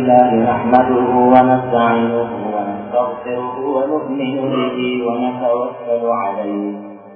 لله نحمده ونستعينه ونستغفره ونؤمن به ونتوكل عليه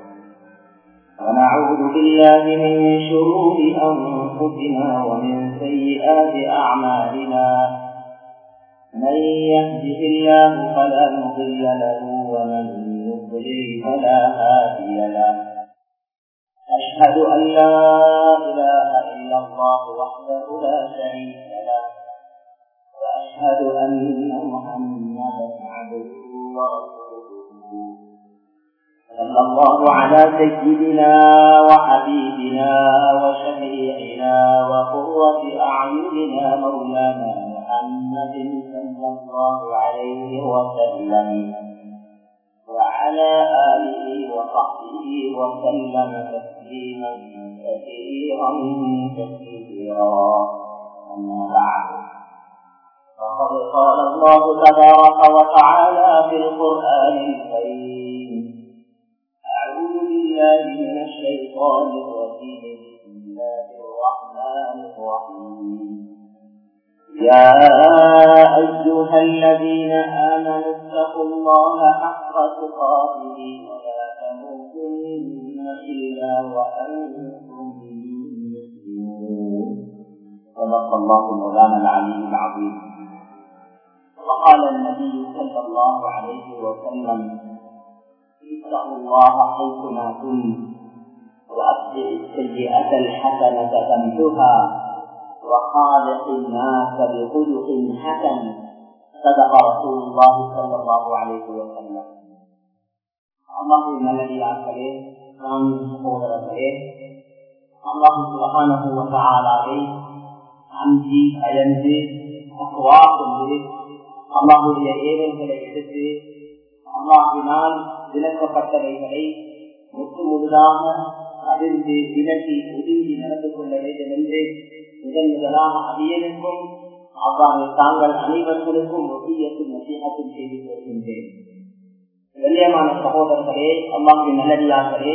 ونعوذ بالله من شرور أنفسنا ومن سيئات أعمالنا من يهده الله فلا مضل له ومن يضلل فلا هادي له أشهد أن لا إله إلا الله وحده لا شريك له وأشهد أن محمدا عبده ورسوله صلى الله على سيدنا وحبيبنا وشفيعنا وقرة أعيننا مولانا محمد صلى الله عليه وسلم وعلى آله وصحبه وسلم تسليما كثيرا كثيرا أما بعد فقد قال الله تبارك وتعالى في القرآن الكريم أعوذ بالله من الشيطان الرجيم بسم الله الرحمن الرحيم يا أيها الذين آمنوا اتقوا الله حق تقاته ولا تموتن إلا وأنتم مسلمون صدق الله مولانا العلي العظيم وقال النبي صلى الله عليه وسلم اتقوا الله حيثما كنت وأتبع السيئة الحسنة تمحها وخالق الناس بخلق حسن صدق رسول الله صلى الله عليه وسلم அல்லாஹின் நல்லடியார்களே நாம் சகோதரர்களே அல்லாஹு சுபகானவை அஞ்சி அயர்ந்து அக்குவா கொண்டு அல்லாஹுடைய ஏழைகளை எடுத்து அல்லாஹினால் விளக்கப்பட்டவைகளை முற்று முழுதாக அதிர்ந்து விலகி ஒதுங்கி நடந்து கொள்ள வேண்டும் என்று முதன் முதலாக அடியனுக்கும் அவ்வாறு தாங்கள் அனைவர்களுக்கும் ஒட்டியத்தில் நசீகத்தில் செய்து வருகின்றேன் கண்ணியமான சகோதரர்களே அம்மாவின் நல்லடியார்களே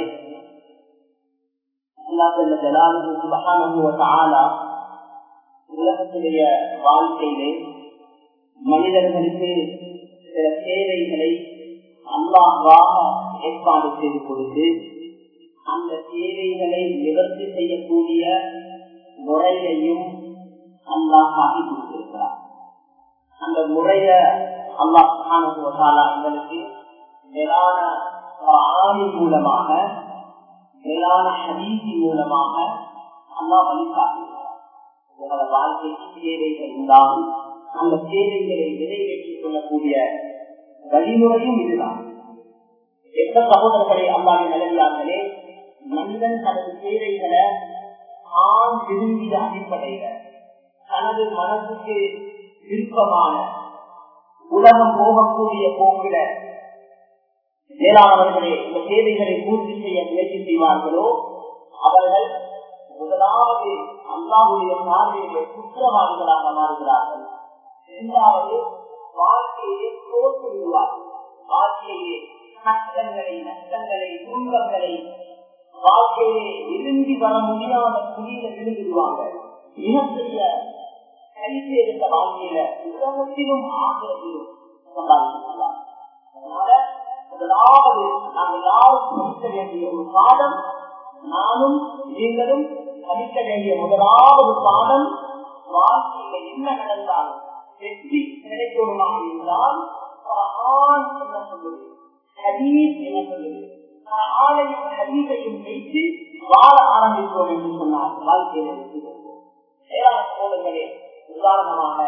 உலகத்துடைய வாழ்க்கையிலே மனிதர்களுக்கு சில சேவைகளை அல்லாஹாக ஏற்பாடு செய்து கொடுத்து அந்த தேவைகளை நிவர்த்தி செய்யக்கூடிய முறையையும் அல்லாஹ் ஆகி கொடுத்திருக்கிறார் அந்த முறைய அல்லாஹால எங்களுக்கு மேலான ஆணி மூலமாக மேலான ஹதீசி மூலமாக அல்லா வழிகாட்டுகிறார் உங்களோட வாழ்க்கைக்கு தேவைகள் உண்டாகும் அந்த தேவைகளை நிறைவேற்றிக் கொள்ளக்கூடிய வழிமுறையும் இதுதான் எந்த சகோதரர்களை அல்லாவின் நிலவியார்களே மனிதன் தனது தேவைகளை ஆண் விரும்பிய அடிப்படையில தனது மனசுக்கு விருப்பமான உலகம் போகக்கூடிய போக்கில மேலானவர்களே இந்த தேவைகளை பூர்த்தி செய்ய முயற்சி செய்வார்களோ அவர்கள் முதலாவது அல்லாவுடைய பார்வையிலே குற்றவாளிகளாக மாறுகிறார்கள் இரண்டாவது வாழ்க்கையை தோற்று விடுவார்கள் வாழ்க்கையிலே கஷ்டங்களை நஷ்டங்களை துன்பங்களை வாழ்க்கையை விரும்பி வர முடியாத குழியில விழுந்துடுவாங்க மிகப்பெரிய கைது இருந்த வாழ்க்கையில உலகத்திலும் ஆகிரத்திலும் அதனால முதலாவது நாம் எல்லாரும் படிக்க வேண்டிய ஒரு பாடம் நானும் நீங்களும் படிக்க வேண்டிய முதலாவது பாடம் வாழ்க்கையில என்ன நடந்தாலும் வெற்றி கிடைக்கணுமாக இருந்தால் என்ன சொல்லுது ஹதீஸ் என்ன சொல்லுது ஆணையும் ஹதீஸையும் வைத்து வாழ ஆரம்பிப்போம் என்று சொன்னார் வாழ்க்கையில சோதர்களே உதாரணமாக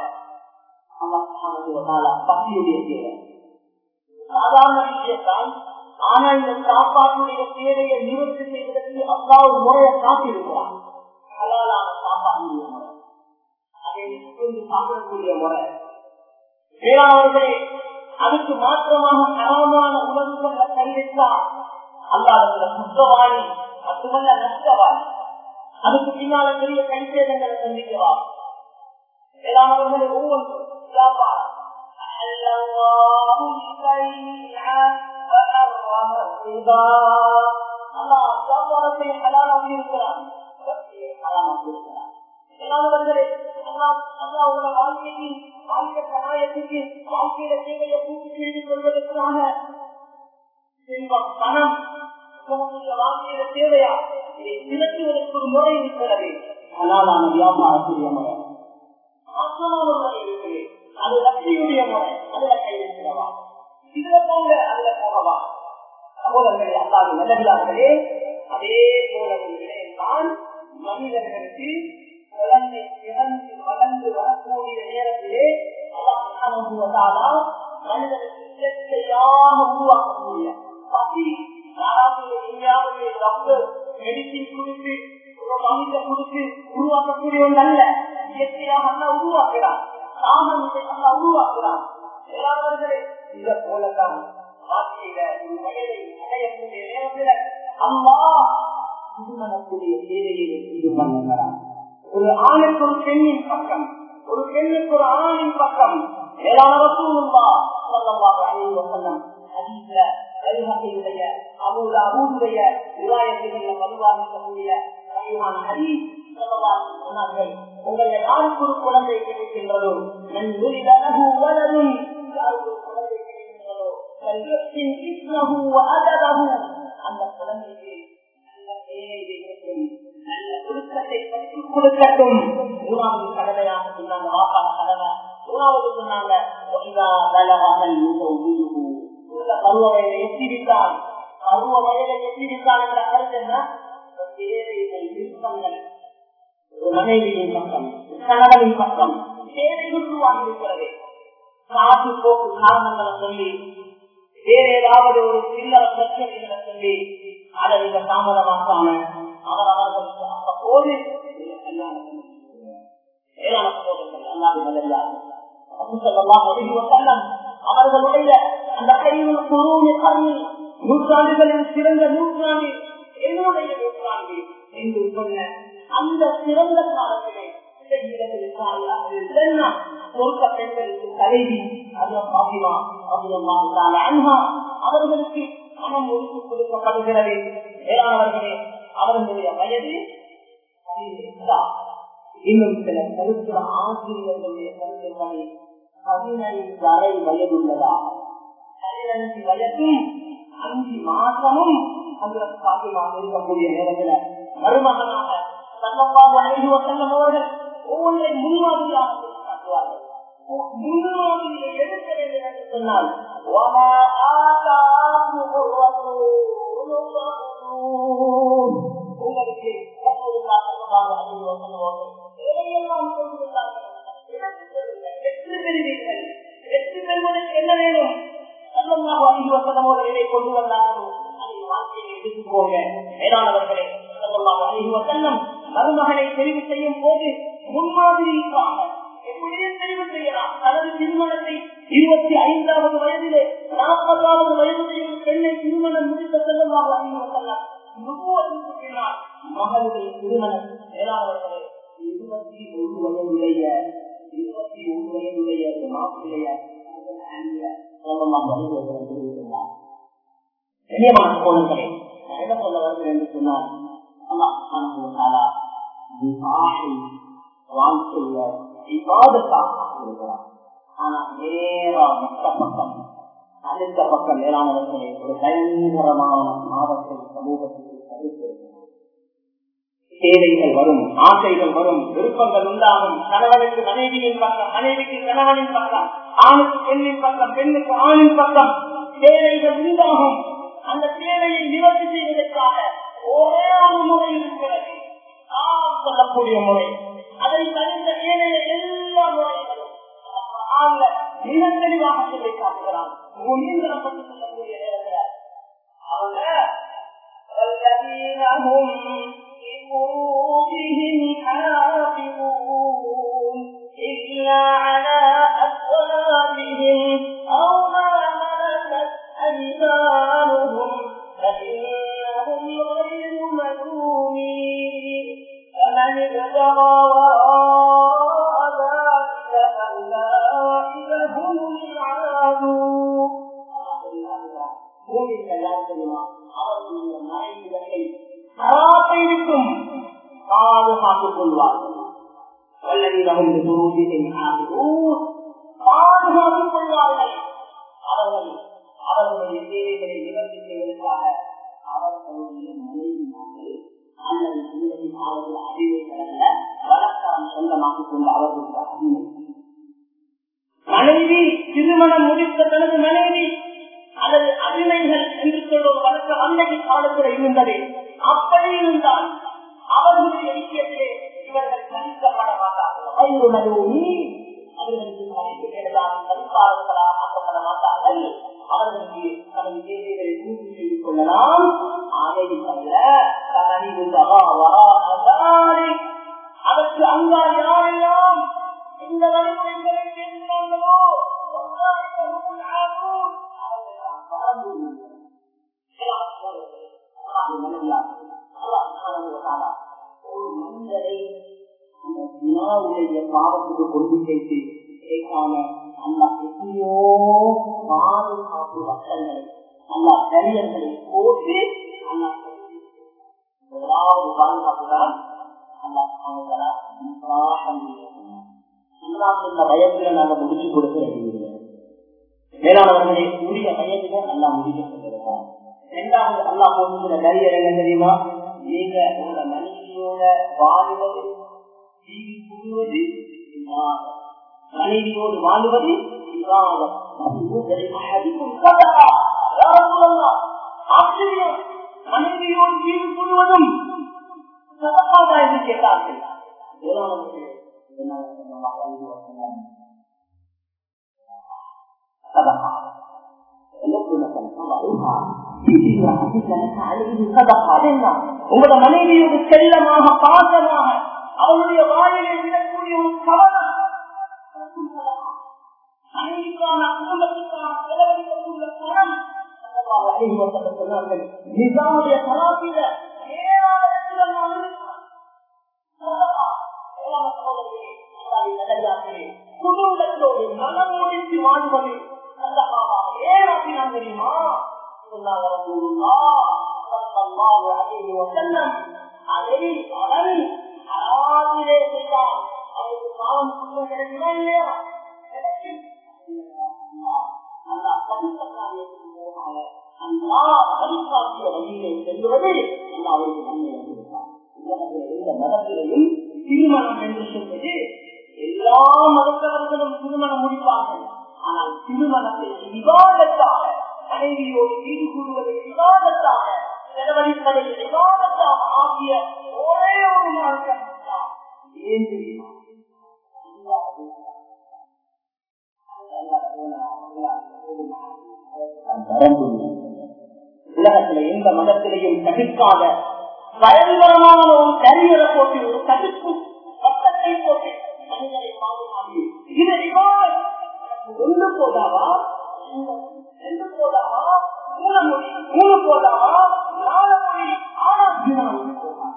பசியுடைய தேவை சாதாரண விஷயத்தான் ஆனா இந்த சாப்பாட்டுடைய தேவையை நிவர்த்தி செய்வதற்கு அப்பா ஒரு முறையை காட்டியிருக்கிறான் ஹலாலான சாப்பாட்டுடைய முறை அதை சாப்பிடக்கூடிய முறை வேளாண்களே அதுக்கு மாத்திரமாக தரமான உணவுகளை கைவிட்டால் அல்லாத குற்றவாளி மட்டுமல்ல நஷ்டவாளி அதுக்கு பின்னால பெரிய கைசேதங்களை சந்திக்கவா வேளாண்களை ஒவ்வொன்றும் வியாபாரம் வியாபாரத்தை ஹலாலாக்கி இருக்கிறான் ஹலாலாக்கி இருக்கிறான் அல்லாவோட வாழ்க்கைக்கு வாழ்க்கை சகாயத்துக்கு வாழ்க்கையில தேவையை பூர்த்தி செய்து கொள்வதற்காக செல்வம் பணம் வாழ்க்கையில தேவையா இதை திரட்டுவதற்கு ஒரு முறை இருக்கிறது ஹலாலான வியாபாரத்துடைய முறை மாற்றமான முறை இருக்குது அது லட்சியுடைய முறை அதுல கை வைக்கிறவா இதுல போங்க அதுல போகவா சகோதரர்களே அல்லாத நல்லதார்களே அதே போல ஒரு நிலையம்தான் மனிதர்களுக்கு குழந்தை பிறந்து வளர்ந்து வரக்கூடிய நேரத்திலே அல்லாஹ் மனிதனுக்கு இயற்கையாக உருவாக்கக்கூடிய பசி யாராவது எங்கேயாவது ரொம்ப மெடிசின் கொடுத்து ஒரு மனித கொடுத்து உருவாக்கக்கூடிய ஒன்று அல்ல இயற்கையாக அல்ல உருவாக்குறான் தாமம் இதை அல்ல உருவாக்குறான் எல்லாவர்களே இதை போலதான் வாழ்க்கையில ஒரு வயதை அடையக்கூடிய நேரத்தில் அம்மா திருமணக்கூடிய தேவையை இது பண்ணுகிறான் ஒரு ஆணுக்கு ஒரு பெண்ணின் பக்கம் ஒரு பெண்ணுக்கு ஒரு ஆணின் பக்கம் மேலான ரசூலுல்லா ஸல்லல்லாஹு அலைஹி வஸல்லம் ஹதீஸ்ல பரிஹாக்கியுடைய அபூல அபூதுடைய விவாயத்தில் பதிவாக இருக்கக்கூடிய சஹீஹான ஹதீஸ் ஸல்லல்லாஹு அலைஹி சொன்னார்கள் உங்களை யாருக்கு ஒரு குழந்தை கிடைக்கின்றதோ நன் உரிதனஹு வலதுன் யாருக்கு ஒரு குழந்தை கிடைக்கின்றதோ கல்யத்தின் இஸ்மஹு வ அதபஹு அந்த குழந்தைக்கு நல்ல பேரை வைக்கட்டும் நல்ல ஒழுக்கத்தை கற்றுக் கொடுக்கட்டும் மூணாவது கடமையாக சொன்னாங்க வாப்பா கடமை மூணாவது சொன்னாங்க பருவ வயதை எத்திவிட்டால் பருவ வயதை எத்திவிட்டால் என்ற கருத்து என்ன விருப்பங்கள் ஒரு மனைவியின் பக்கம் கணவனின் பக்கம் தேவை உருவாகி இருக்கிறது காசு போக்கு காரணங்களை சொல்லி வேற ஏதாவது ஒரு சில்லற பிரச்சனைகளை சொல்லி அதை இந்த தாமதமாக்காம அவர் அவர்களுக்கு அப்போது அவர்களுடைய அந்த கையில் குருவிய கல்வி நூற்றாண்டுகளில் சிறந்த நூற்றாண்டு என்னுடைய நூற்றாண்டு என்று சொன்ன அந்த சிறந்த காலத்திலே அவர்களுக்கு பணம் ஒதுக்கி கொடுக்கப்படுகிறது வேளாணவர்களே அவர்களுடைய வயது இன்னும் சில கருத்து ஆசிரியர்களுடைய கருத்துக்களை பதினைந்து வரை வயதுள்ளதா பதினைந்து வயதும் அஞ்சு மாசமும் அந்த சாத்தியமாக இருக்கக்கூடிய நேரத்தில் மருமகனாக சங்கப்பாக அழைந்து செல்லும் அவர்கள் ஒவ்வொன்றை முன்மாதிரியாக காட்டுவார்கள் முன்மாதிரியை எடுக்க வேண்டும் என்று சொன்னால் உங்களுக்கு வெற்றி பெறுவதற்கு என்ன வேணும் இதை கொண்டு வந்தார்களோ அதை வாழ்க்கையை எடுத்துக்கோங்க மேலானவர்களே செல்லம் மருமகனை தெரிவு செய்யும் போது முன்மாதிரிக்காக எப்படியும் தெரிவு செய்யலாம் தனது திருமணத்தை இருபத்தி ஐந்தாவது வயதிலே நாற்பதாவது வயதிலே பெண்ணை திருமணம் முடித்த செல்லமாக செல்லம் நுபுவதற்கு பின்னால் மகளுடைய திருமணம் மேலாளர்களே இருபத்தி ஒரு வயதுடைய இருபத்தி ஒரு வயதுடைய மாப்பிளைய கண்ணியமான கோணங்களே என்ன சொல்ல வருகிறேன் என்று சொன்னால் வாழ்க்கையில விவாதத்தாக இருக்கிறார் ஆனா நேரா மற்ற பக்கம் அடுத்த பக்கம் மேலானவர்களே ஒரு பயங்கரமான மாதத்தை சமூகத்தில் தடுத்திருக்கிறார் தேவைகள் வரும் ஆசைகள் வரும் விருப்பங்கள் உண்டாகும் கணவனுக்கு மனைவியின் பக்கம் மனைவிக்கு கணவனின் பக்கம் ஆணுக்கு பெண்ணின் பக்கம் பெண்ணுக்கு ஆணின் பக்கம் தேவைகள் உண்டாகும் அந்த தேவையை நிவர்த்தி செய்வதற்காக ஒரே ஒரு முறை இருக்கிறது நாம் சொல்லக்கூடிய முறை அதை தனித்த ஏனைய எல்லா முறைகளும் மிக தெளிவாக சொல்லி காட்டுகிறான் நீந்தரப்பட்டு சொல்லக்கூடிய நேரத்தில் அவங்க والذين هم لفروجهم حافظون إلا على أزواجهم أو ما ملكت أيمانهم فإنهم غير ملومين فمن ابتغى وراء ذلك فأولئك هم العادون அவர்களுடைய மறைவுகளை இருக்கும் பாதுகாத்துக் கொள்வார்கள் வல்லவீனமும் பாதுகாத்துக் கொள்வார்கள் அவர்கள் அவர்களுடைய தேவைகளை நிவர்த்தி செய்வதற்காக அவர்களுடைய மனைவிமார்கள் அல்லது பிள்ளைகளின் அவர்கள் அறிவைகளல்ல வழக்கம் சொந்தமாக்கிக் கொண்டு அவர்களுக்கு அடிமை மனைவி திருமணம் முடித்த தனது மனைவி அல்லது அடிமைகள் என்று சொல்லும் வழக்கம் அன்றைக்கு காலத்தில் இருந்தது அப்படி இருந்தால் அவர்களுடைய விஷயத்திலே இவர்கள் தனிக்கப்பட மாட்டார்கள் அவர்களுக்கு மனைவி மேலாக தனிப்பாளர்களாக ஆக்கப்பட மாட்டார்கள் அவர்களுக்கு தனது தேவைகளை பூர்த்தி செய்து கொள்ளலாம் அதை தவிர அதற்கு அங்கால் யாரெல்லாம் இந்த வழிமுறைகளை பேசுகிறார்களோ ஒரு மனிதரை அந்த வினாவுடைய பாவத்துக்கு கொண்டு சேர்த்து கேட்காம அந்த எத்தனையோ பாதுகாப்பு வசங்களை அந்த கரியர்களை போட்டு அந்த முதலாவது பாதுகாப்பு தான் அந்த அவங்கள இந்த வயசுல நாங்க முடிச்சு கொடுக்க வேண்டியது மேலானவர்களே உரிய வயதுல நல்லா முடிக்கப்பட்டிருக்கோம் இரண்டாவது அல்லா போட்டுக்கிற கரியர் என்ன தெரியுமா நீங்க உங்க மனைவியோட வாழ்வது ஜீவி புரிவது மனைவியோடு வாழ்வது ஆச்சரியம் மனைவியோடு ஜீவி புரிவதும் சதப்பாதா என்று கேட்டார்கள் உங்களோட மனைவியோடு செல்லமாக பாசமாக அவருடைய வாயிலை விடக்கூடிய ஒரு கவனம் மனைவிக்கான குடும்பத்துக்கான செலவழிக்கக்கூடிய பணம் சொன்னார்கள் நிசாமுடைய தலாசில குடும்பத்தோடு மனம் முடித்து வாழ்வது ஏன் தெரியுமா அதை அவன் அறாதிலே செய்தால் அவருக்கு காலம் குற்றம் கிடைக்குமா இல்லையா கிடைக்கும் அந்த பரிசக்காரியத்துக்கு போகாத அந்த பரிசாக்கிய வழியிலே செல்வது அவருக்கு நன்மை வந்திருக்கான் எந்த மதத்திலையும் திருமணம் என்று சொல்வது எல்லா மதத்தவர்களும் திருமணம் முடிப்பார்கள் ஆனால் திருமணத்தை விவாதத்தாக மனைவியோடு வீடு கூடுவதை விவாதத்தாக செலவழிப்பதை விவாதத்தாக ஆகிய ஒரே ஒரு மார்க்கம் ஏன் தெரியுமா உலகத்தில எந்த மதத்திலையும் தவிர்க்காத பயங்கரமான ஒரு கரியரை போட்டு ஒரு தடுப்பு சட்டத்தை போட்டு மனிதனை பாதுகாப்பு இதை ஒன்று போதாவா ரெண்டு போதாவா மூணு மொழி மூணு போதாவா நாலு மொழி ஆனா ஒன்று போதா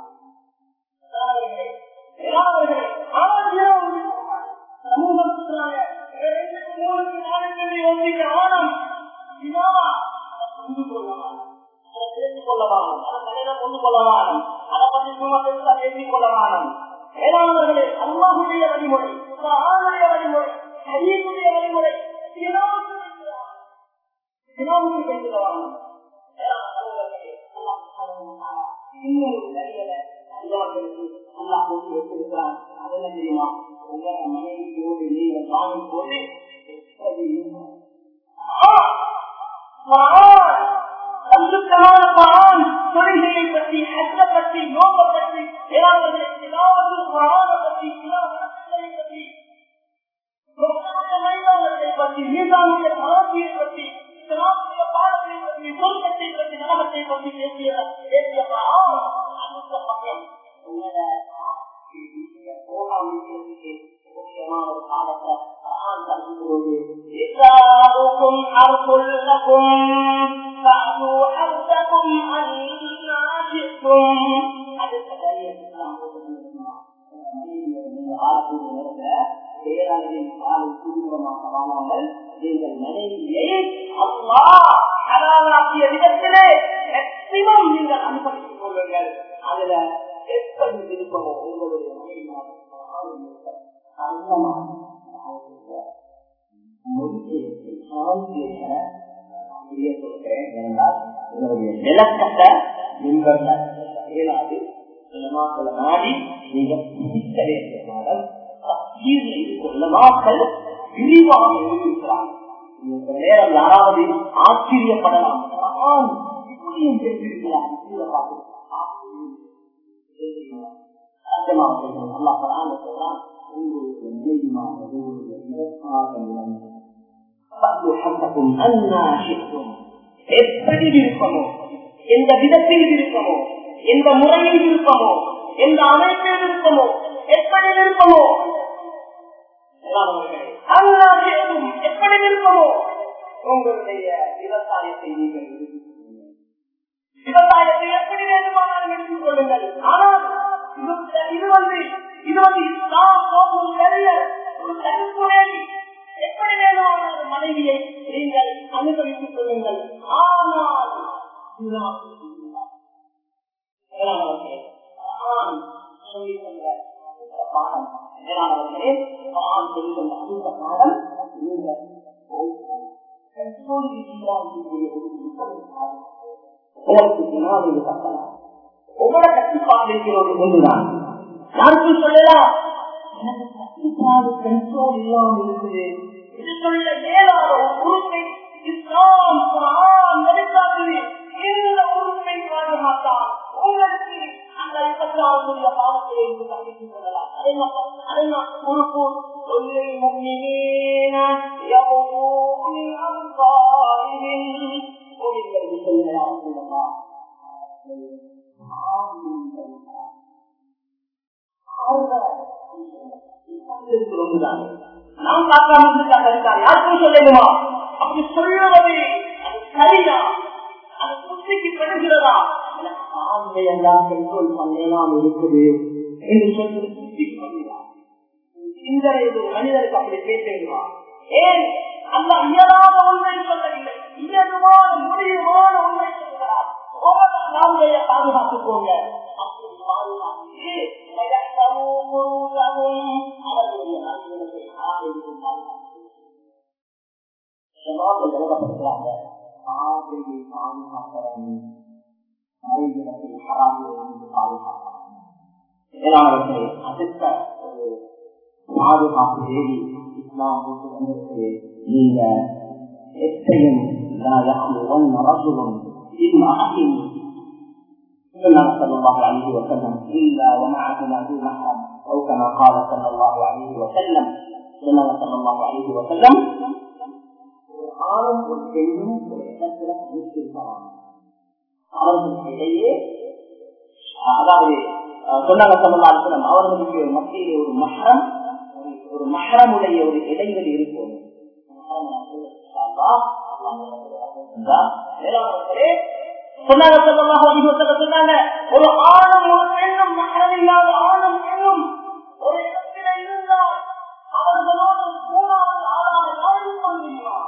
வேளாண்மைகளே அல்லாஹுடைய வழிமுறை ஆணுடைய வழிமுறை சரீருடைய வழிமுறை தினமும் செஞ்சுவாங்க இன்னும் நிறைய அல்லாஹர்களுக்கு அல்லாஹ் கொண்டு வச்சிருக்கிறான் அதெல்லாம் தெரியுமா உங்க மனைவியோடு நீங்கள் வாங்கும் போது சந்துக்கமான பரான் தொழில்களை பற்றி ஹஜ்ஜ பற்றி நோக்க பற்றி ஏதாவது ஏதாவது பரான பற்றி வணக்கங்களை பற்றி மைதானத்தை பற்றி மீதானுடைய பரப்பியை பற்றி இஸ்லாமிய பாடத்தை பற்றி சொர்க்கத்தை பற்றி நரகத்தை பற்றி பேசிய பேசிய பரான் அந்த பக்கம் முக்கியமான ஒரு காலத்தை பரான் தடுக்கிறது إساؤكم حرث لكم فأتوا حرثكم أنا شئتم அடுத்த வரியை பேரளவின் காலை குடும்பமாக வாழாமல் நீங்கள் மனைவியை அம்மா ஹலாலாக்கிய விதத்திலே மேக்சிமம் நீங்கள் அனுபவித்துக் கொள்ளுங்கள் அதுல எப்படி விருப்பமோ உங்களுடைய மனைவி விளக்கத்தை மின்பர்ல இயலாது நாடி நீங்க பிடிக்க வேண்டிய மாதம் மக்கள் விரிவாக எழுதியிருக்கிறார்கள் இந்த நேரம் யாராவது ஆச்சரியப்படலாம் இப்படியும் பேசியிருக்கிறார் எப்படி விருப்பமோ எந்த விதத்தில் விருப்பமோ எந்த முறையில் விருப்பமோ எந்த அமைப்பில் விருப்பமோ எப்படி விருப்பமோ எப்படி விருப்பமோ உங்களுடைய விவசாயத்தை நீங்கள் விவசாயத்தை எப்படி வேண்டுமானாலும் எடுத்துக் கொள்ளுங்கள் ஆனால் இது வந்து இது வந்து இஸ்லாம் போகும் பெரிய ஒரு கருப்புரை எப்படி வேணுமானாலும் மனைவியை நீங்கள் அனுபவித்துக் கொள்ளுங்கள் ஆனால் சொல்லி தந்த பாடம் மேலானவர்களே சொல்லி தந்த அந்த பாடம் நீங்கள் உங்களுக்கு பின்னால் இது கட்டலாம் உங்களோட கட்டுப்பாடு ஒன்றுதான் யாருக்கும் சொல்லலாம் எனக்கு கட்டுப்பாடு கண்ட்ரோல் இல்லாமல் இருக்குது இது சொல்ல இயலாத ஒரு உறுப்பை இஸ்லாம் குரான் வெளிக்காட்டுது இந்த உறுப்பை பாதுகாத்தால் உங்களுக்கு அந்த ஐம்பத்தாவுடைய பாவத்தை இருந்து தப்பித்துக் கொள்ளலாம் அதே மாதிரி அதே மாதிரி உறுப்பு சொல்லை முன்னினேன يغضون أبصارهم ومن الذين يعصون الله நாம் பார்க்காம இருக்காங்க யாருக்கும் சொல்லணுமா அப்படி சொல்லுவது அது சரியா அது புத்திக்கு பெறுகிறதா ஆண்மையெல்லாம் கண்ட்ரோல் பண்ணலாம் இருக்குது என்று சொல்லி புத்தி பண்ணுவார் சிந்தனை மனிதனுக்கு அப்படி பேசுகிறா ஏன் அந்த இயலாத ஒன்றை சொல்லவில்லை இயல்பான முடிவுமான ஒன்றை சொல்கிறார் நாளைய பாதுகாத்துக் கொள்ள அப்படி பாதுகாத்து அவர்களுடைய நல்வினத்தை எழுதப்படுகிறாங்க ஆகையை பாதுகாப்பவன் அறிவினத்தை ஹராமிலிருந்து பாதுகாப்பான் மேலானவர்களை அடுத்த ஒரு பாதுகாப்பு தேடி இஸ்லாம் போட்டு வந்திருக்கு நீங்க எத்தையும் ரசூலும் صلى الله عليه وسلم إلا ومعهما ذو محرم أو كما قال صلى الله عليه وسلم صلى الله عليه وسلم ஆணும் ஒரு பெண்ணும் ஒரு இடத்துல இருப்பாங்க அவர்களுக்கிடையே அதாவது சொன்னாங்க சொல்லலாம் அவர்களுக்கு மத்தியிலே ஒரு மகரம் ஒரு மகரமுடைய ஒரு இடைவெளி இருக்கும் சொன்னாங்க சொன்னாங்க ஒரு ஆணும் ஒரு பெண்ணும் மகரம் இல்லாத ஆணும் பெண்ணும் ஒரு இடத்தில இருந்தால் அவர்களோடு மூணாவது ஆளாக வாழ்ந்து கொண்டிருக்கிறார்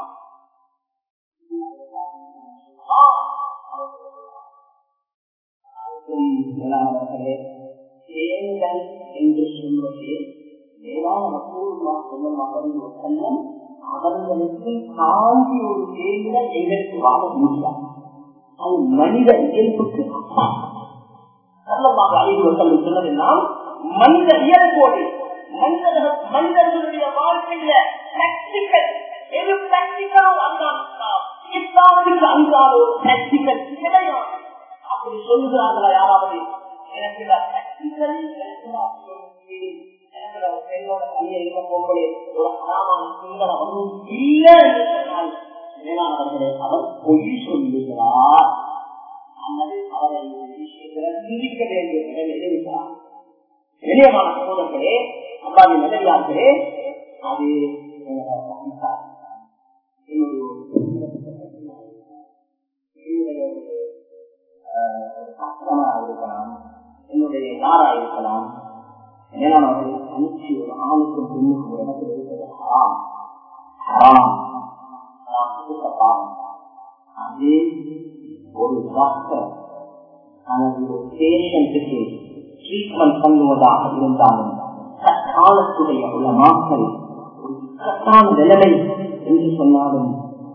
மேலானவர்களே தேங்கள் என்று சொல்வது மேலான செல்லம் அவர்களுக்கு தாண்டி ஒரு தேங்க எங்களுக்கு வாழ முடியாது அது மனித இயல்புக்கு நல்லமாக அறிவு செல்லும் சொன்னதெல்லாம் மனித இயல்போடு மனிதர்கள் மனிதர்களுடைய வாழ்க்கையில பிராக்டிக்கல் எது பிராக்டிக்கலோ அதுதான் இஸ்லாமுக்கு அன்றாட ஒரு பிராக்டிக்கல் கிடையாது அப்படி சொல்லுகிறார்களா யாராவது எனக்கு பிராக்டிக்கல் என்னோட கையை போகும்போது ஒரு அறாமான சிந்தனை ஒன்றும் இல்லை என்று சொன்னால் மேலானவர்களே அவர் பொய் சொல்லுகிறார் அல்லது அவரை விஷயத்தில் சிந்திக்க வேண்டிய நிலையில் இருக்கிறார் வெளியமான சகோதரர்களே அல்லாவின் நிலையார்களே அது இருக்கலாம் என்னுடைய யாரா இருக்கலாம் மேலானவர்கள் அனுச்சி ஒரு ஆணுக்கும் பெண்ணுக்கும் ஒரு இடத்தில் இருப்பது ஹராம் ஹராம் பாவம் அதே ஒரு டாக்டர் அல்லது ஒரு பேஷண்ட்டுக்கு ட்ரீட்மெண்ட் பண்ணுவதாக இருந்தாலும் சட்ட காலத்துடைய உள்ள மாக்கள் ஒரு இக்கட்டான நிலைமை என்று சொன்னாலும்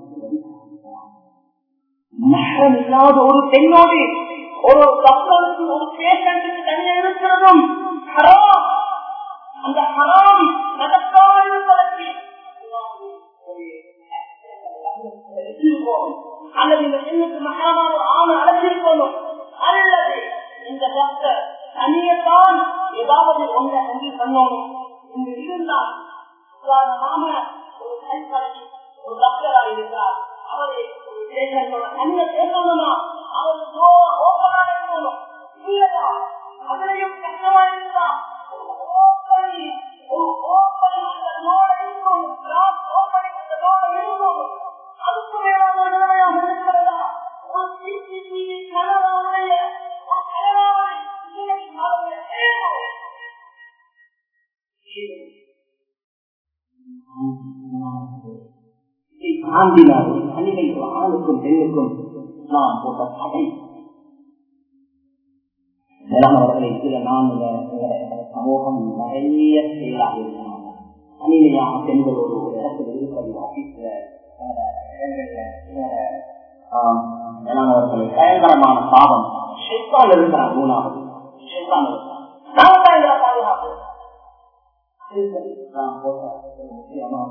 மகரம் இல்லாத ஒரு பெண்ணோடு ஒரு டாக்டருக்கு ஒரு பேஷண்ட்டுக்கு தனியாக இருக்கிறதும் ஹராம் அந்த ஹராம் நடக்காமல் இருப்பதற்கு அல்லது இந்த பெண்ணுக்கு மகரமான ஆணை அழைச்சிருக்கணும் அல்லது இந்த டாக்டர் தனியத்தான் ஏதாவது ஒன்றை செஞ்சு பண்ணணும் இங்கு இருந்தால் உதாரணமாக ஒரு கைப்படை ஒரு டாக்டராக இருக்கிறார் அவரை ஒரு பேஷண்டோட தனிய பேசணுமா அவர் ஓப்பனாக இருக்கணும் இல்லையா அதிலையும் கஷ்டமா இருந்தா ஒரு ஓப்பனி ஒரு ஓப்பனி அந்த லோட இருக்கும் கிராஸ் ஓப்பனி அந்த லோட இருக்கும் அதுக்கு மேலான ஒரு நிலைமையாக இருக்கிறதா ஒரு சிசிடிவி கனவாவுடைய ஒரு கனவாவை இன்னைக்கு நாளைய தேவை தாண்டினாலும் தனிமைக்கு ஆணுக்கும் பெண்ணுக்கும் நாம் போட்ட தடை மேலானவர்களை இதுல நாம் சமூகம் நிறைய செயலாக இருக்கிறாங்க தனிமையாக பெண்கள் ஒரு ஒரு இடத்துல இருப்பது ஆபீஸ்ல மேலானவர்களை பயங்கரமான பாவம் ஷெய்தான் இருக்கிறார் மூணாவது ஷெய்தான் இருக்கிறார் நாம தான் எங்களை பாதுகாப்பு நாம் போட்ட முக்கியமான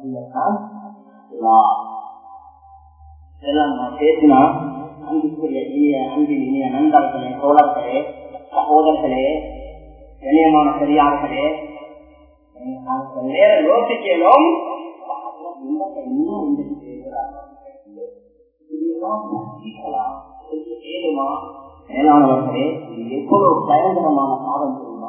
எல்லாம் நான் பேசினா அன்புக்குரிய இனிய அன்பின் இனிய நண்பர்களே தோழர்களே சகோதரர்களே கண்ணியமான பெரியார்களே நேர யோசிக்கலும் மேலானவர்களே இது எவ்வளவு பயங்கரமான பாடம் தெரியுமா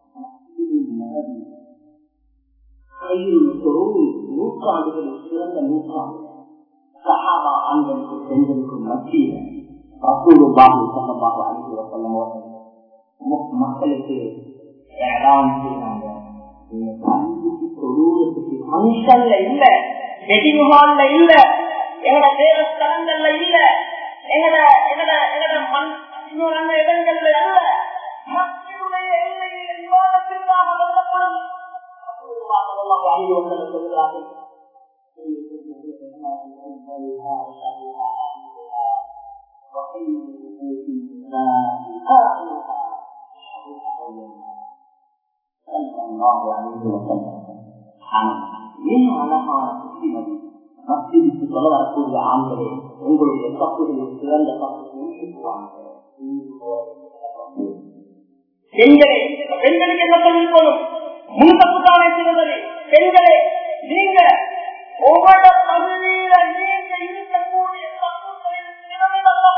நூற்றாண்டுகளில் சிறந்த நூற்றாண்டு சஹாபா ஆண்களுக்கும் பெண்களுக்கும் மத்தியில் ரசூலுல்லாஹி ஸல்லல்லாஹு அலைஹி வஸல்லம் அவர்கள் மக்களுக்கு ஏழாம் செய்றாங்க நீங்க கண்டிச்சு தொழுவதற்கு ஃபங்க்ஷன்ல இல்ல வெட்டிங் ஹால்ல இல்ல எங்கட தேவஸ்தலங்கள்ல இல்ல எங்கட எங்கட எங்கட மண் இன்னொரு அந்த இடங்கள்ல அல்ல மஸ்ஜிதுடைய எல்லையில் விவாதத்திற்காக வந்தப்படும் ரசூலுல்லாஹி ஸல்லல்லாஹு அலைஹி வஸல்லம் சொல்கிறார்கள் மத்தியிற்கு சொல்ல வரக்கூடிய ஆண்களே உங்களுடைய தப்புகளில் சிறந்த பெண்களே பெண்களுக்கு என்ன சொல்லிக்கணும் முன் தப்பு தானே சிறந்தது பெண்களே நீங்க ஒவ்வொரு பகுதியில நீங்க இருக்கக்கூடிய தப்புகளில் சிறந்ததல்ல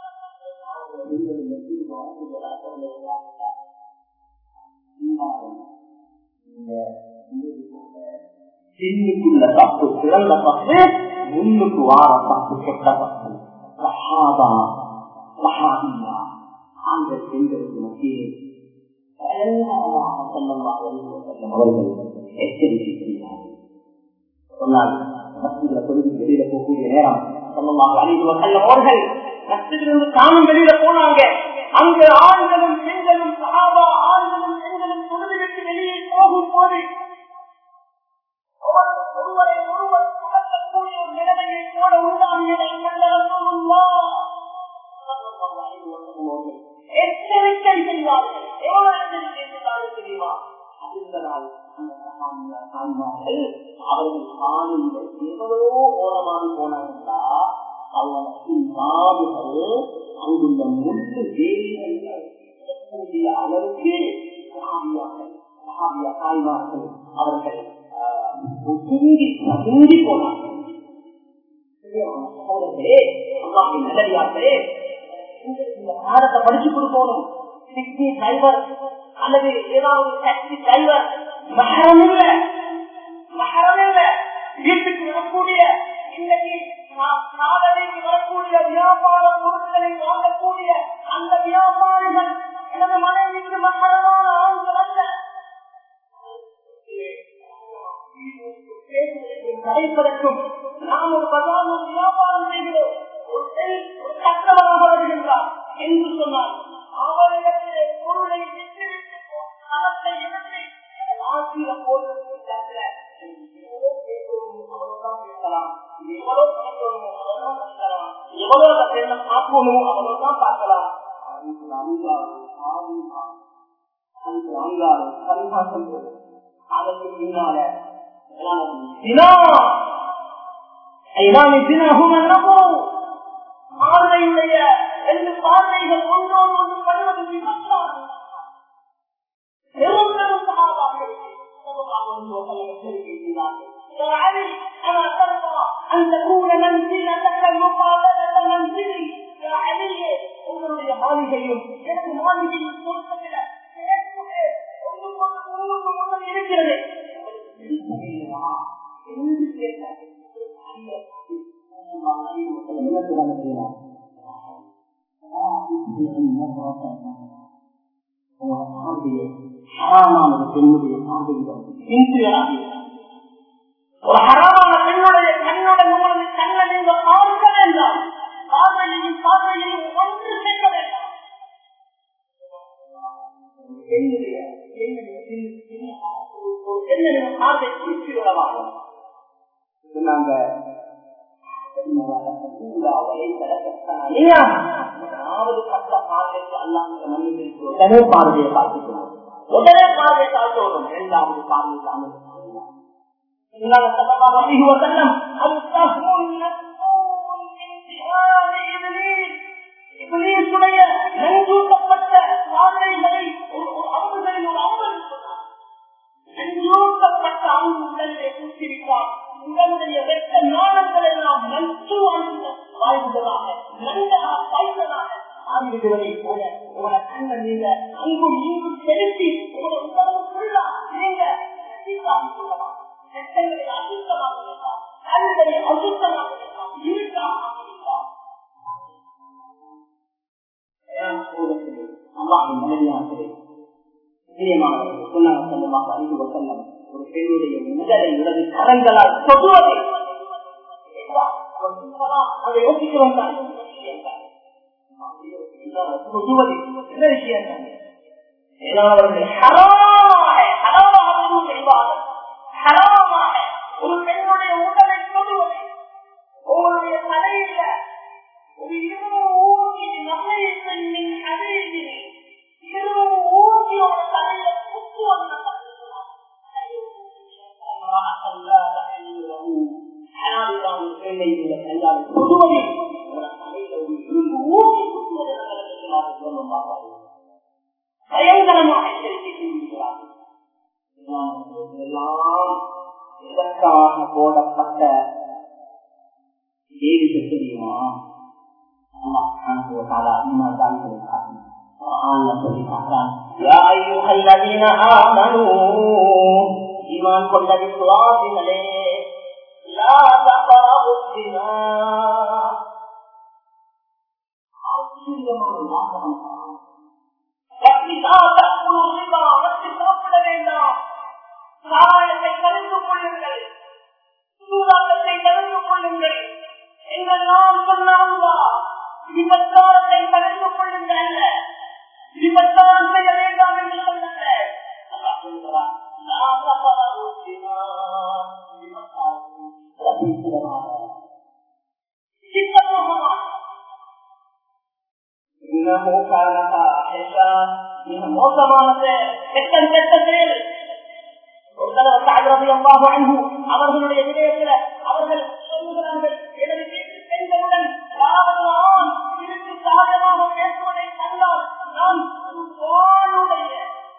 சின்னுக்குள்ள தப்பு சிறந்த தப்பு முன்னுக்கு வார தப்பு கெட்ட தப்பு சஹாபா சஹாபியா அந்த பெண்களுக்கு மத்தியிலே அவர்கள் எச்சரிக்கை செய்கிறார்கள் சொன்னால் மஸ்ஜிதுல தொழுது வெளியில போகக்கூடிய நேரம் சொல்லமாக அழிவு செல்லும் அவர்கள் மஸ்ஜிதிலிருந்து தானும் வெளியில போனாங்க அங்கு ஆண்களும் பெண்களும் சகாபா ஆண்களும் பெண்களும் தொழுது விட்டு வெளியே போகும் போது ஒருவரை ஒருவர் சுமத்தக்கூடிய ஒரு நிலைமையை போல உண்டாமியதை எச்சரிக்கை செய்வார்கள் எவ்வளவு எச்சரிக்கை செய்தார்கள் தெரியுமா அறிந்ததால் அவர்கள் சாமியில எவ்வளவோ ஓரமாகி போனாங்களா அவனத்தின் பாதுகள் அங்குள்ள முழு வேலைகள் அளவுக்கு தாய்மார்கள் அவர்கள் ஒதுங்கி பதுங்கி போனார்கள் சகோதரர்களே அல்லாஹின் நல்லடியார்களே இந்த பாடத்தை படிச்சு கொடுக்கணும் சிக்னி டிரைவர் அல்லது ஏதாவது டாக்ஸி டிரைவர் மகரம் இல்ல மகரம் இல்ல வீட்டுக்கு வரக்கூடிய இன்னைக்கு சாதனைக்கு வரக்கூடிய வியாபார பொருட்களை வாங்கக்கூடிய அந்த வியாபாரிகள் எனது மனைவிக்கு மகரமான ஆண்கள் அல்ல கிடைப்பதற்கும் நாம் ஒரு பதான வியாபாரம் செய்கிறோம் ஒரு பெண் ஒரு கஷ்டமாக வருகின்றார் என்று சொன்னார் அவர்களிடத்திலே பொருளை விட்டுவிட்டு பணத்தை எடுத்து அவ்வளவுதான் பேசலாம் இது எவ்வளவு படிக்கணுமோ அவ்வளவுதான் படிக்கலாம் எவ்வளவு பெண்ணை பார்க்கணுமோ அவ்வளவுதான் பார்க்கலாம் அதுக்கு அங்காறு ஆவிமா அதுக்கு அங்காறு கருமாசம் அதற்கு பின்னால பார்வையுடைய ரெண்டு பார்வைகள் ஒன்றோடு ஒன்று படுவது விபச்சாரம் பெரும் பெரும் சகாபாக்கள் يا علي أنا ترضى أن تكون منزلتك مقابلة منزلي يا علي உங்களுடைய மாளிகையும் எனக்கு மாளிகையும் பொறுத்தவிட இருக்கிறது என்று கேட்டார் ஹராமானது பெண்ணுடைய பார்வையிடம் ஒரு ஹராமான பெண்ணுடைய கண்ணுடன் உங்களது கண்ணை நீங்க பார்க்க வேண்டாம் பார்வையையும் பார்வையையும் ஒன்று சேர்க்க வேண்டாம் பெண்ணுடைய பெண்ணுடைய பார்வை குறித்து விடவாங்க சொன்னாங்க முதலாவது கட்ட பார்வைக்கு அல்லாமல் உடனே பார்வையை பார்த்துக்கணும் உடனே பார்வையை தாழ்த்தோடும் இரண்டாவது பார்வை தாமல் நெஞ்சூட்டப்பட்ட பார்வைகளை ஒரு அம்புகளில் ஒரு அம்பு நெஞ்சூட்டப்பட்ட அம்பு உடலிலே குத்திவிட்டார் உங்களுடைய வெட்ட நாளங்கள் எல்லாம் நஞ்சு வாழ்ந்ததாக நன்றாக பாய்ந்ததாக ஆகிவிடுவதை போல உங்களை கண்ண நீங்க அங்கும் இங்கும் செலுத்தி உங்களை உடம்புக்குள்ளா நீங்க சொல்லலாம் செட்டங்களை அசுத்தமாக இருக்கலாம் கண்களை அசுத்தமாக இருக்கலாம் இருக்காக இருக்கலாம் அல்லாஹின் மனைவியானது ஒரு பெண்ணுடைய முதலை இடது கரங்களால் தொடுவதை அதை யோசிக்கிறோம் தான் தொடுவது என்ன விஷயம் ஒரு பெண்ணுடைய உடலை தொடுவது உங்களுடைய தலையில ஒரு இருபது ஊசி நகையை பெண்ணின் அடையில் இருபது ஊசியோட தலையில குத்து வந்த பயங்கரமாக எல்லாம் இதற்காக போடப்பட்ட தேவிகள் தெரியுமா ஈமான் கொண்ட விசுவாசிகளே சாப்பிட வேண்டாம் சாராயத்தை கலந்து கொள்ளுங்கள் சூதாட்டத்தை கலந்து கொள்ளுங்கள் எங்கெல்லாம் சொன்னாங்களா விபச்சாரத்தை கலந்து கொள்ளுங்கள் அல்ல விபச்சாரம் செய்ய வேண்டாம் என்று சொல்லுங்க அல்லாஹ் சொல்கிறார் லா தபரவு பிமா விபச்சாரம் ரபீசுரமாக சித்தமாக இன்னமும் காரணா மிக மோசமான கெட்டம் கெட்ட செயல் அவர்களுடைய விடயத்தில் அவர்கள் சொல்லுகிறார்கள் எனது வீட்டு பெண்களுடன் யாராவது ஆண் இருக்கு சாதகமாக பேசுவதை கண்டால் நான் வாழுடைய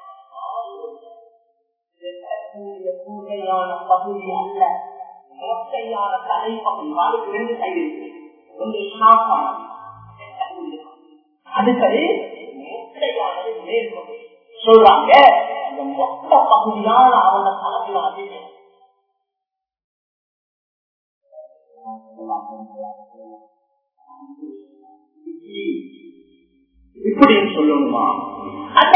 கூடையான பகுதி அல்ல மொட்டையான தலைப்பகுதி வாழ்க்கை ரெண்டு கைது ஒன்று ஷாப்பானது அடுத்தது மொட்டையானது மேற்பகுதி சொல்றாங்க இந்த மொத்த பகுதியான அவங்க தலைமையில் அதிக இப்படின்னு சொல்லணுமா அந்த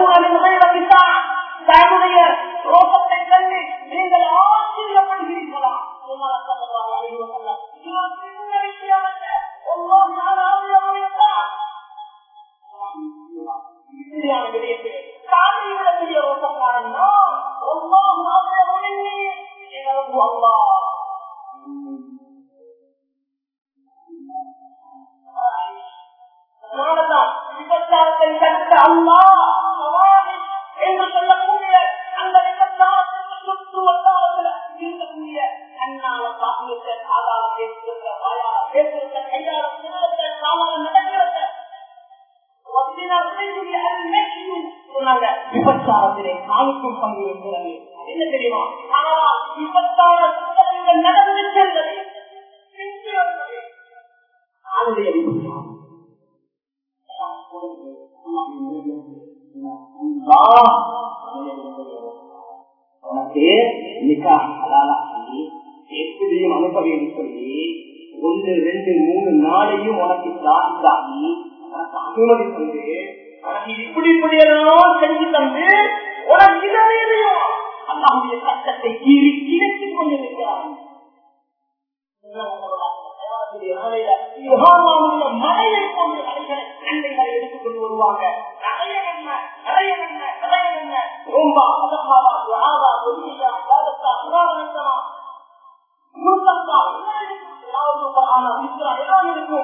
தன்னுடைய ரோகத்தை கண்டு நீங்கள் ஆச்சரியப்படுகிறீர்களா விஷயம் அல்ல ஒவ்வொரு நாளாக காலையிடக்கூடிய ரோசக்காரன் ஒவ்வொரு நாளையும் அல்லா அல்லா என்று சொல்லக்கூடிய அந்த நிகழ்ச்சாரத்திற்கு சுற்று வட்டாரத்தில் இருக்கக்கூடிய கண்ணால பாக்கியத்தை காதால பேசுகிற வாயால பேசுகிற கையால திருடத்தை காலால நடக்கிறத விபச்சாரத்திலே காலுக்கும் பங்கு இருக்கிறது என்ன தெரியுமா ஆனால் விபச்சார சிந்தனைகள் நடந்து சென்றது ஆளுடைய விபச்சாரம் உனக்கு நிக்கா ஹலாலா சொல்லி எப்படியும் அனுப்ப வேண்டும் சொல்லி ஒன்று ரெண்டு மூணு நாளையும் உனக்கு ஜாதி உனக்கு அனுமதி தந்து உனக்கு இப்படி இப்படி எல்லாம் செஞ்சு தந்து உனக்கு இதனையும் அல்லாவுடைய சட்டத்தை கீறி கிழக்கி கொண்டிருக்கிறான் மழையை போன்ற கடைகளை நன்மைகளை எடுத்துக் கொண்டு வருவாங்க நிறைய நன்மை நிறைய நன்மை நிறைய நன்மை ரொம்ப அதமாவா துவாவா பொறுமையா காலத்தா புராணத்தமா முத்தத்தா ஏதாவது ஆனா விஸ்ரா எல்லாம் இருக்கும்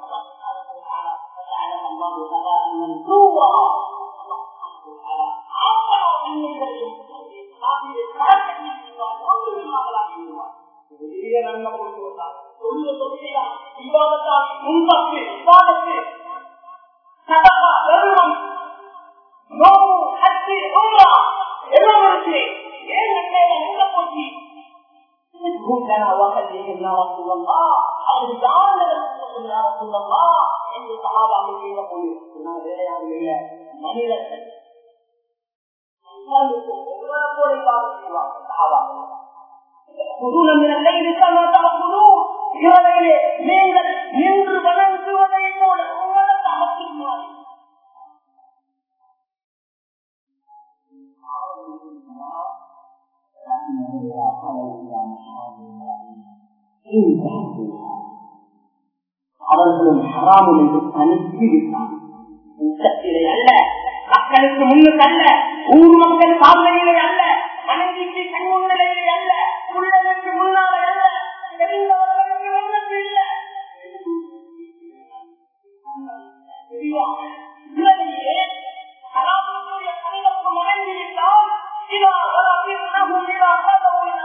பெரிய நன்மை கொண்டு வந்தார் சொல்ல சொல்லியா விவாதத்தால் முன்பத்து விவாதத்து சதகா தருணம் நோவு ஹஜ்ஜி உம்ரா எல்லாம் இருக்கு ஏன் நன்மையில எங்க போச்சு كنا وخليه يا رسول الله أو جعل رسول يا رسول الله عند الصحابة من يقول ما لا يعلم மனிதர்கள் நீங்கள் நின்று வணங்குவதை போல உங்களை தகர்த்துமாறு அவர்களும் ஹராமும் என்று தனித்து விட்டார் உச்சத்திலே அல்ல மக்களுக்கு முன்னுக்கு அல்ல ஊர் மக்கள் பார்வையிலே அல்ல மனைவிக்கு கண் முன்னிலையிலே அல்ல பிள்ளைகளுக்கு முன்னாலே அல்ல தெரிந்தவர்களுக்கு முன்னுக்கு இல்ல உலகிலே ஹராமுடைய கணிதப்பு மறைந்துவிட்டால் இதா வளர்ப்பினகும் இதா கதவு இதா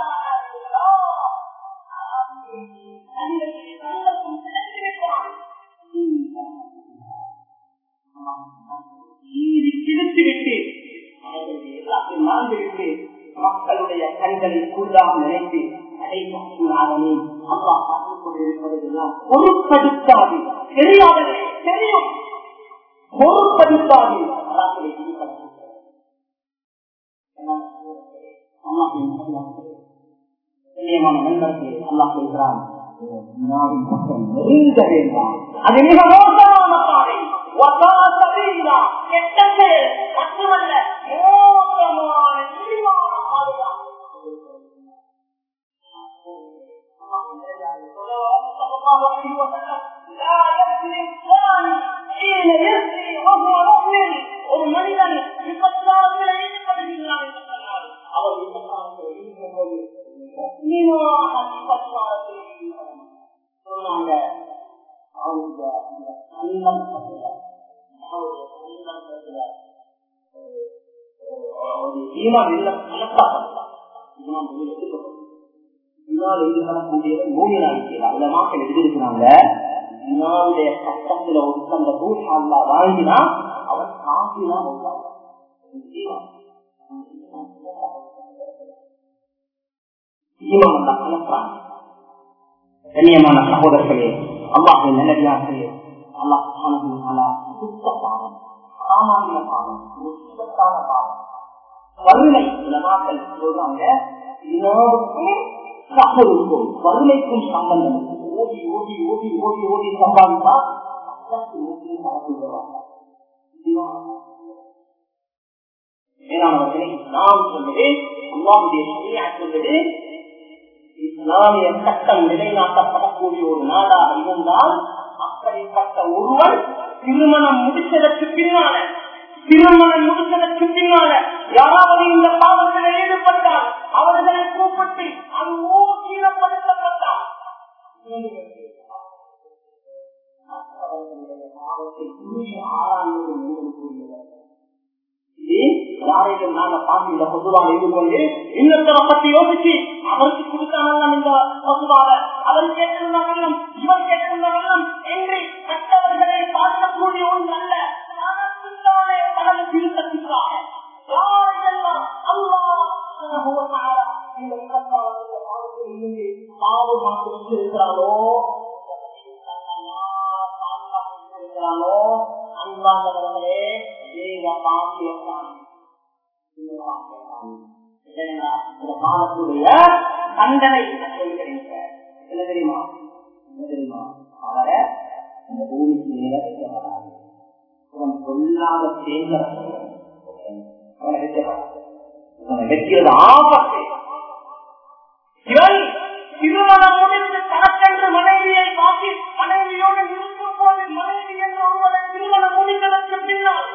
கணிதத்திலே கணிதப்பும் கிடைத்திருக்கிறான் திருத்திவிட்டு எல்லாத்தையும் மறந்துவிட்டு மக்களுடைய கண்களை கூடாக நினைத்து நடைபெற்றாலே அல்லா பார்த்துக் கொண்டிருப்பதெல்லாம் பொருட்படுத்தாது தெரியாதது தெரியும் பொருட்படுத்தாது அல்லாஹ்வை நண்பர்கள் அல்லாஹ் சொல்கிறான் நெருங்க வேண்டாம் அது மிக மோசமான பாதை கெட்ட செயல் மட்டுமல்ல மோசமான இழிவான பாதையாக ஒரு மனிதன் விபச்சாரத்தில் ஈடுபடுகிறான் என்று சொன்னார் அவர் விபச்சாரத்தில் ஈடுபடும் போது விபச்சாரத்தில் சொன்னாங்க அவங்க அந்த சந்தர்ப்பத்தில் அவருடைய சந்தர்ப்பத்தில் ஈமான் இல்ல கலக்காக்கப்பட்டார் ஈமான் வெளியே எடுக்கப்பட்டது இதனால் ஈடுபடக்கூடிய மூமினாளிக்கு அதுல மக்கள் எழுதியிருக்கிறாங்க இன்னாவுடைய சட்டத்துல ஒருத்தந்த ரூஹ் அல்லா வாங்கினா அவன் காப்பினா ஈமான் அல்லா கலக்கிறாங்க கண்ணியமான சகோதரர்களே அல்லாஹின் நல்லடியார்களே அல்லாஹ் சுத்த பாவம் சாமானிய பாவம் முக்கியத்தான பாவம் வறுமை உலமாக்கள் சொல்றாங்க வினாவுக்கும் சகலுக்கும் வறுமைக்கும் சம்பந்தம் ஓடி ஓடி ஓடி ஓடி ஓடி சம்பாதித்தா மேலானவர்களே நான் சொல்வது அல்லாவுடைய சொல்வது இஸ்லாமிய சட்டம் நிலைநாட்டப்படக்கூடிய ஒரு நாடாக இருந்தால் அப்படிப்பட்ட ஒருவர் திருமணம் முடிச்சதற்கு பின்னால திருமணம் முடிச்சதற்கு பின்னால யாராவது இந்த பாவத்தில் ஈடுபட்டால் அவர்களை கூப்பிட்டு அது ஊசீனப்படுத்தப்பட்டால் அவர்களுடைய பாவத்தை புதிய ஆறாண்டு யாரையும் நாங்க பார்த்து இந்த பொதுவாக இருந்து கொண்டு இன்னொருத்தரை பத்தி யோசிச்சு அவருக்கு கொடுத்தாங்க இந்த பொதுவாக அவர் கேட்டிருந்த வெள்ளம் இவர் கேட்டிருந்த வெள்ளம் என்று மற்றவர்களை பார்க்கக்கூடிய ஒன்று அல்ல தனக்குத்தானே பலன் திருத்தத்திற்காக யாரெல்லாம் அல்லாஹ் இந்த இடத்தாளர்கள் பாவமாக இருக்கிறாரோ இருக்கிறானோ அன்பானவர்களே தேவ பாக்கியத்தான் இந்த காலத்துடைய தண்டனை சொல்கிறீங்க என்ன தெரியுமா என்ன தெரியுமா அவரை இந்த பூமிக்கு மேல வைக்கப்படாது அவன் சொல்லாத சேர்ந்த அவனை வைக்கப்படாது அவனை வைக்கிறது ஆபத்து இவன் திருமணம் முடிந்து தனக்கென்று மனைவியை காட்டி மனைவியோடு இருக்கும் போது மனைவி என்று ஒருவரை திருமணம் முடிந்ததற்கு பின்னால்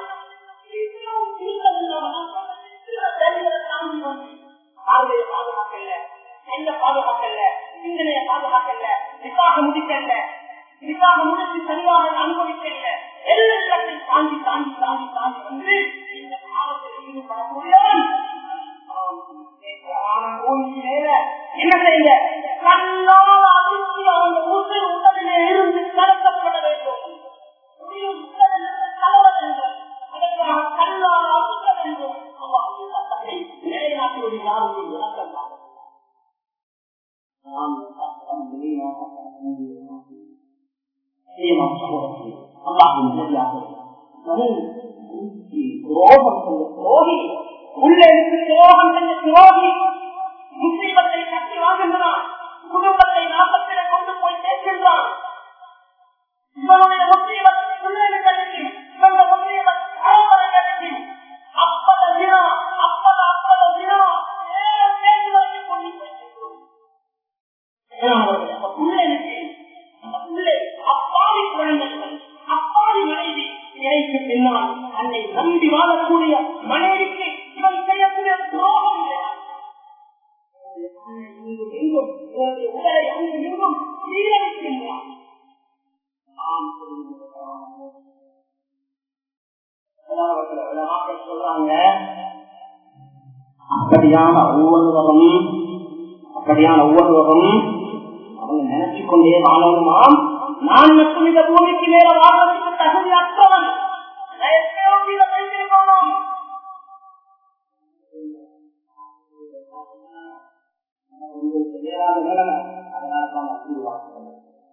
பார்வையை பாதுகாக்கல என்ன பாதுகாக்கல சிந்தனைய பாதுகாக்கல நிக்காக முடிக்கல நிக்காக முடித்து சரியாக அனுபவிக்கல எல்லாத்தையும் தாண்டி தாண்டி தாண்டி தாண்டி வந்து இந்த காலத்தில் ஈடுபடக்கூடியவன் என்ன செய்ய கண்ணால் அதிர்ச்சி அவங்க உடல் உடலிலே இருந்து கலக்கப்பட வேண்டும் கலவ வேண்டும் அதற்காக கண்ணால் அழுத்த வேண்டும் நிலைநாட்டுவது யாருடைய விளக்கம் தான் துரோகி உள்ளே இருந்து துரோகம் செஞ்ச துரோகி முஸ்லீமத்தை கட்டி வாங்குகிறான் குடும்பத்தை நாற்பத்தில கொண்டு போய் சேர்க்கின்றான் இவனுடைய முஸ்லீமத்தை பிள்ளைகளுக்கு இவங்க முஸ்லீமத் பரம்பரைகளுக்கு அப்பத தினா அப்பத அப்பத தினா ஏழு பேர் வரைக்கும் கொண்டு போய் சேர்க்கிறோம் பிள்ளைகளுக்கு பிள்ளை அப்பாவி குழந்தைகள் அப்பாவி மனைவி இறைக்கு பின்னால் அன்னை நம்பி வாழக்கூடிய மனைவிக்கு இவன் செய்யக்கூடிய துரோகம் கிடையாது உடலை அங்கு எங்கும் சீரழிக்கின்றான் சொல்றாங்க அப்படியான ஒவ்வொருவரும் அப்படியான ஒவ்வொருவரும் அவங்க நினைச்சு கொண்டே வாழணுமாம் நான் மட்டும் இந்த பூமிக்கு மேல வாழ்வதற்கு தகுதி அற்றவன் நான் எத்தனையோ கீழே வைத்திருக்கணும் உங்களுக்கு நேராத நிலைமை அதனால தான் உருவாக்குறது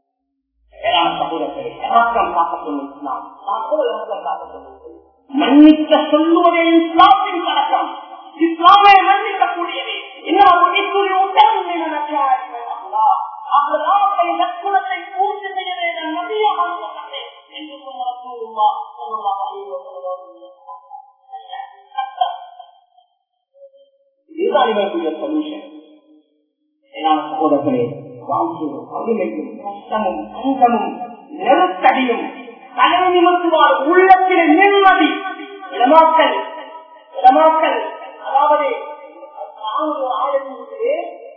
மன்னிக்க சொல்லுவதே இஸ்லாமின் பழக்கம் இஸ்லாமை மன்னிக்கக்கூடியது லட்சணத்தை பூர்த்தி செய்யவே நான் நம்பியாக என்று இதுதான் இவர்களுடைய சொல்யூஷன் சகோதரர்களே வாழ்க்கையும் கவிதையும் கஷ்டமும் அங்கமும் நெருக்கடியும் தலை நிமித்துவார் உள்ளத்தில் நிம்மதி இடமாக்கல் இடமாக்கல் அதாவது ஆயிரத்தி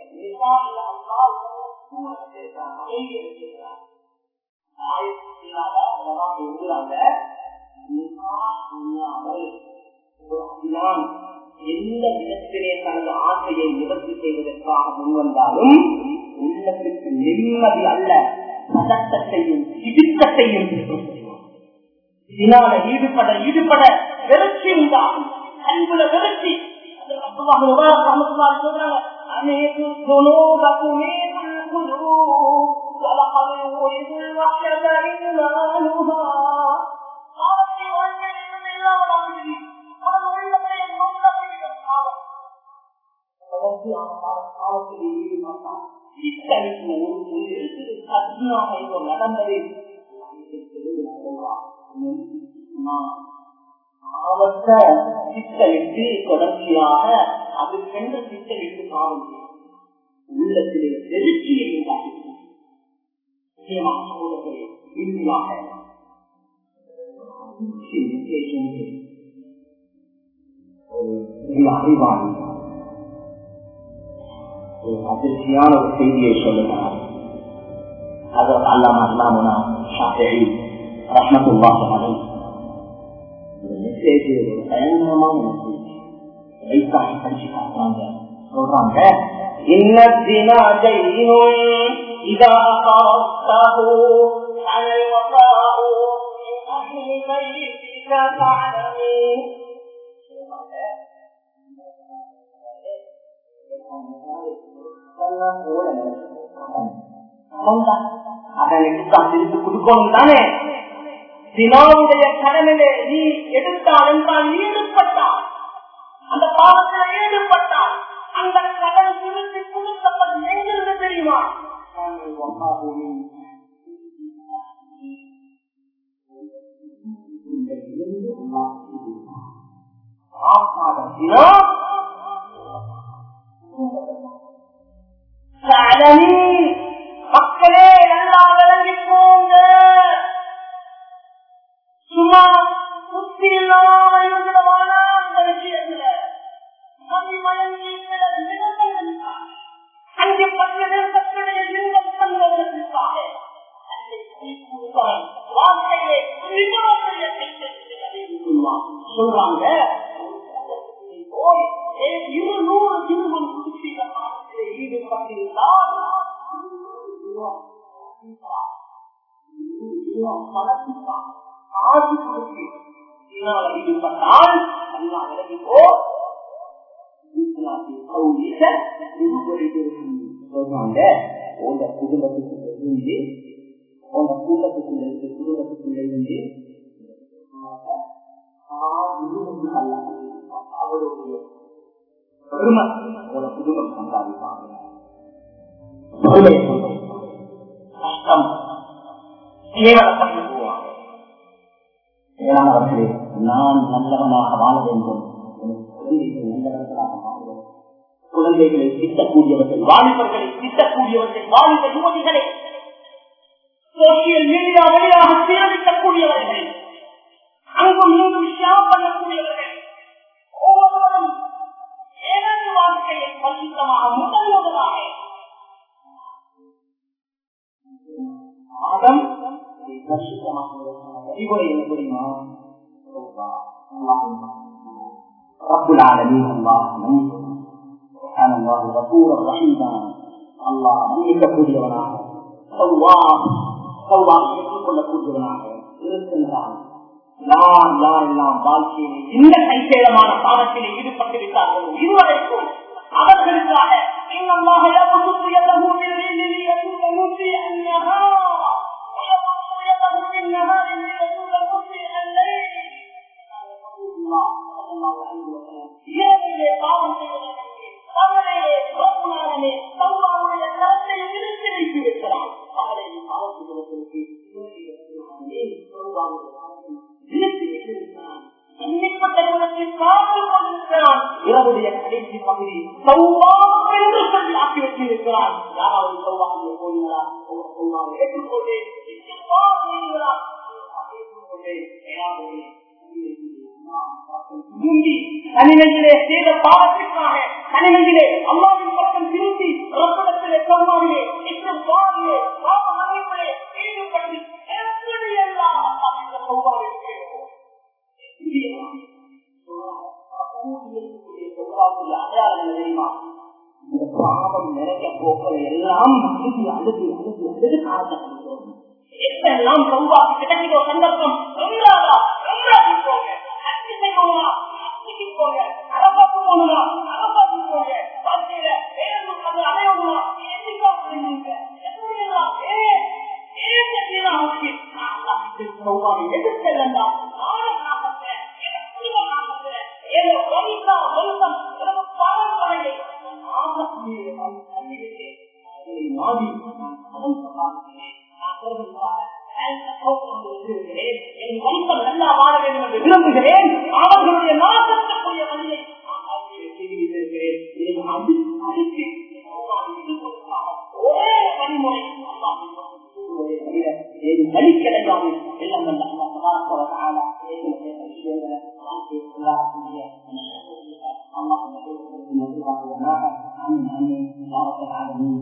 எந்த விதத்திலே தனது ஆசையை நிவர்த்தி செய்வதற்காக முன்வந்தாலும் உள்ளத்துக்கு நிம்மதி அல்ல பதட்டத்தையும் சிபித்தத்தையும் இதனால ஈடுபட ஈடுபட வெறுச்சி உண்டாகும் அன்புல வெறுச்சி சொல்றாங்க அநேகு குணோபகுமே ولقد يولد الوحشة إيمانها காலத்தை வாழ்க்கையில் இல்லாமல் ஆகுது அவன் உள்ளத்தை நோக்கத்தில் காலத்தில் ஈடுபட்டான் சித்தரிப்பு கடினமாக நடந்தது அவற்றை சித்தரித்து தொடர்ச்சியாக அது சென்று சித்தரித்து காலம் உள்ளத்திலே எழுச்சியை உண்டாகி இறுதியாக அறிவாளி அதிர்ச்சியான ஒரு செய்தியை சொல்லுகிறார் அதற்கு அல்லாம அல்லாமனா ஷாஃபி ரஹ்மத்துல்லாஹி அலைஹி இந்த மெசேஜ் ஒரு பயங்கரமான மெசேஜ் வைத்தாகி படிச்சு காட்டுறாங்க சொல்றாங்க இன்னத்தினா ஜெயினும் இதா காத்தஹு அல் வஃபாஉ மின் அஹ்லி பைத்திக தஅலமி திருப்பி கொடுக்கணும் தானே தினாவுடைய கடனிலே நீ எடுத்தால் என்றால் ஈடுபட்டால் அந்த பாவத்தில் ஈடுபட்டால் அந்த கடன் திருப்பி கொடுக்கப்பது எங்கிருந்து தெரியுமா மக்களே நல்லா விளங்கிக்கோங்க சும்மா புத்தி இல்லாம இருந்துடவான அந்த விஷயத்துல மதி மயங்கி சில நிகழ்ச்சிகளுக்காக அங்கே பல்வேறுடைய இன்பம் தந்ததற்காக வாழ்க்கையிலே சொல்றாங்க இருநூறு திருமணம் குடிசை ஈடுபட்டிருந்தால் பணத்துக்காக ஆசி கொடுத்து ஈடுபட்டால் அல்லா விலகிப்போ சொல்றாங்க உங்க குடும்பத்துக்குள்ள இருந்து உங்க கூட்டத்துக்குள்ள இருந்து குடும்பத்துக்குள்ள இருந்து அவருடைய பெருமை உங்களோட குடும்பம் சம்பாதிப்பாங்க கஷ்டம் கேவலப்பட்டு போவாங்க மேலானவர்களே நான் நல்லவனாக வாழ வேண்டும் குழந்தைகள் நல்லவர்களாக மாறுவோம் குழந்தைகளை திட்டக்கூடியவர்கள் வாலிபர்களை திட்டக்கூடியவர்கள் வாலிப யுவதிகளை சோசியல் மீடியா வழியாக சீரழிக்கக்கூடியவர்கள் அங்கும் இங்கும் ஷேர் பண்ணக்கூடியவர்கள் ஒவ்வொருவரும் எனது வாழ்க்கையை பரிசுத்தமாக முதல் முதலாக ஆதம் அறிவுரை என்ன தெரியுமா رب العالمين الله سبحان الله غفورا رحيما الله மன்னிக்கக்கூடியவனாக ஏற்றுக்கொள்ளக்கூடியவனாக இருக்கின்றான் யார் யாரெல்லாம் வாழ்க்கையிலே இந்த கைசேதமான பாவத்திலே ஈடுபட்டு விட்டார்களோ இதுவரைக்கும் அவர்களுக்காக இன்னமாக يبسط يده بالليل ليتوب مسيء النهار ويبسط يده بالنهار ليتوب مسيء الليل الله صلى الله عليه وسلم இரவிலே பாவம் செய்வதற்கு பகலிலே பகுமானே பகுமானுடைய கரத்தை இழுத்து வைத்து வைக்கிறான் பகலிலே பாவம் செய்வதற்கு எண்ணிப்பட்ட குணத்தில் காத்து கொண்டிருக்கிறான் இரவுடைய கடைசி பகுதி சௌவாக என்று சொல்லி ஆக்கி வச்சிருக்கிறான் யாராவது சௌவாக போனீங்களா சௌவாக ஏற்றுக்கொண்டு தனிமையிலே செய்த பாவத்திற்காக தனிமையிலே அம்மாவின் பக்கம் திருத்தி ரப்படத்திலே சௌவாவிலே இன்னும் பாவிலே பாவ அமைப்பிலே ஈடுபட்டு எப்படி எல்லாம் சௌவாவை செய்வோம் இந்த பாவம் நிறைய போக்களை எல்லாம் அழுதி அழுதி அழுதி அழுது காரணம் எத்தெல்லாம் சௌவாக்கு கிடைக்கிற சந்தர்ப்பம் ரொம்பாதா ரொம்பாதி போங்க அச்சு செய்வோமா அச்சுக்கு போங்க அரபாக்கு போகணுமா அரபாக்கு போங்க வாழ்க்கையில வேறு அது அடையணுமா எதுக்கா செஞ்சீங்க எப்படியெல்லாம் ஏன் ஏன் ஆச்சு சௌவாவை எதிர்த்து இருந்தால் நானும் காப்பத்தேன் எனக்கு காப்பத்தேன் ஏதோ வலிதா வருத்தம் எனக்கு பணம் வரையை மாறி அதன் சம்பாதிக்கிறேன் என் வம்சம் நல்லா வாழ வேண்டும் என்று விரும்புகிறேன் அவர்களுடைய நாசத்துக்குரிய வழியை ஒரே வழிமுறை வழி கிடையாது எல்லாம் الله